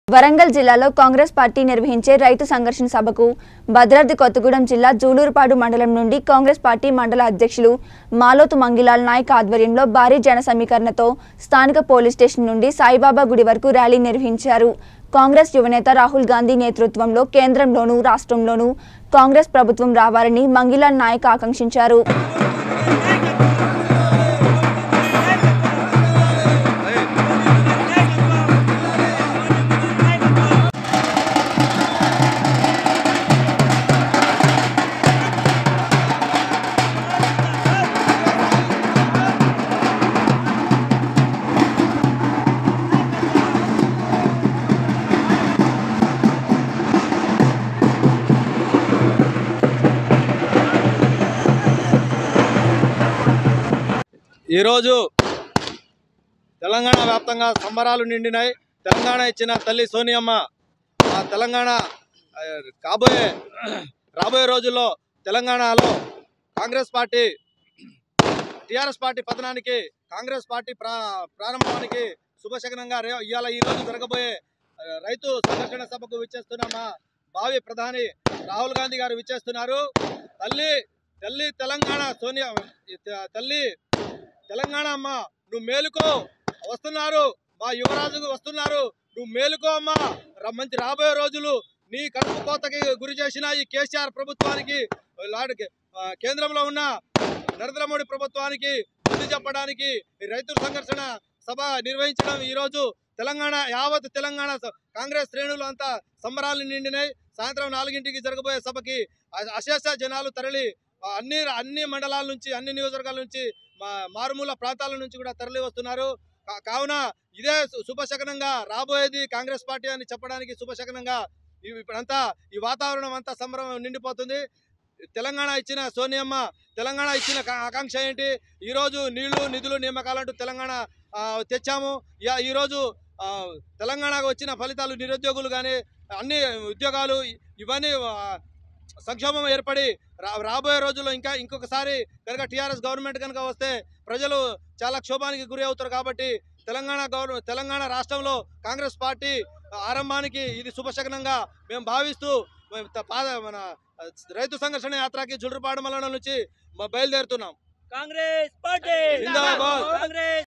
వరంగల్ జిల్లాలో కాంగ్రెస్ పార్టీ నిర్వహించే రైతు సంఘర్షణ సభకు భద్రాద్రి కొత్తగూడెం జిల్లా జూలూరుపాడు మండలం నుండి కాంగ్రెస్ పార్టీ మండల అధ్యక్షులు మాలోతు మంగిలాల్ నాయక్ ఆధ్వర్యంలో భారీ జన సమీకరణతో స్థానిక పోలీస్ స్టేషన్ నుండి సాయిబాబా గుడి వరకు ర్యాలీ నిర్వహించారు కాంగ్రెస్ యువనేత రాహుల్ గాంధీ నేతృత్వంలో కేంద్రంలోనూ రాష్ట్రంలోనూ కాంగ్రెస్ ప్రభుత్వం రావాలని మంగిలాల్ నాయక్ ఆకాంక్షించారు ఈరోజు తెలంగాణ వ్యాప్తంగా సంబరాలు నిండినాయి తెలంగాణ ఇచ్చిన తల్లి సోనియమ్మ ఆ తెలంగాణ ఆ, కాబోయే రాబోయే రోజుల్లో తెలంగాణలో కాంగ్రెస్ పార్టీ టిఆర్ఎస్ పార్టీ పతనానికి కాంగ్రెస్ పార్టీ ప్రా ప్రారంభానికి శుభశకనంగా రే ఇవాళ ఈ రోజు జరగబోయే ఆ, రైతు సంఘర్షణ సభకు విచ్చేస్తున్న మా భావి ప్రధాని రాహుల్ గాంధీ గారు విచ్చేస్తున్నారు తల్లి తల్లి తెలంగాణ సోనియా ఈ త- తల్లి తెలంగాణ అమ్మ నువ్వు మేలుకో వస్తున్నారు మా యువరాజు వస్తున్నారు నువ్వు మేలుకో అమ్మా ర- మంచి రాబోయే రోజులు నీ కడుపు కోతకి గురి చేసిన ఈ కేసీఆర్ ప్రభుత్వానికి లాడికి ఆ, కేంద్రంలో ఉన్న నరేంద్ర మోడీ ప్రభుత్వానికి బుద్ధి చెప్పడానికి ఈ రైతుల సంఘర్షణ సభ నిర్వహించడం ఈ రోజు తెలంగాణ యావత్ తెలంగాణ స- కాంగ్రెస్ శ్రేణులు అంతా సంబరాలు నిండినాయి సాయంత్రం నాలుగింటికి జరగబోయే సభకి అ- అశేష జనాలు తరలి ఆ, అన్ని అన్ని మండలాల నుంచి అన్ని నియోజకవర్గాల నుంచి మా మారుమూల ప్రాంతాల నుంచి కూడా తరలి వస్తున్నారు కా- కావున ఇదే సు- శుభశకనంగా రాబోయేది కాంగ్రెస్ పార్టీ అని చెప్పడానికి శుభశకనంగా ఇవి ఇప్పుడంతా ఈ వాతావరణం అంతా సంబరం నిండిపోతుంది తెలంగాణ ఇచ్చిన సోనియమ్మ తెలంగాణ ఇచ్చిన కా- ఆకాంక్ష ఏంటి ఈరోజు నీళ్లు నిధులు నియామకాలంటూ తెలంగాణ ఆ, తెచ్చాము యా- ఈరోజు ఆ, తెలంగాణకు వచ్చిన ఫలితాలు నిరుద్యోగులు కానీ అన్ని ఉద్యోగాలు ఇవన్నీ ఆ, సంక్షోభం ఏర్పడి రా రాబోయే రోజుల్లో ఇంకా ఇంకొకసారి కనుక టీఆర్ఎస్ గవర్నమెంట్ కనుక వస్తే ప్రజలు చాలా క్షోభానికి గురి అవుతారు కాబట్టి తెలంగాణ గవర్న తెలంగాణ రాష్ట్రంలో కాంగ్రెస్ పార్టీ ఆరంభానికి ఇది శుభశకనంగా మేము భావిస్తూ మేము త- పాద మన రైతు సంఘర్షణ యాత్రకి జుడ్రుపాడు మండలం నుంచి మ- బయలుదేరుతున్నాం కాంగ్రెస్ పార్టీ జిందాబాద్. కాంగ్రెస్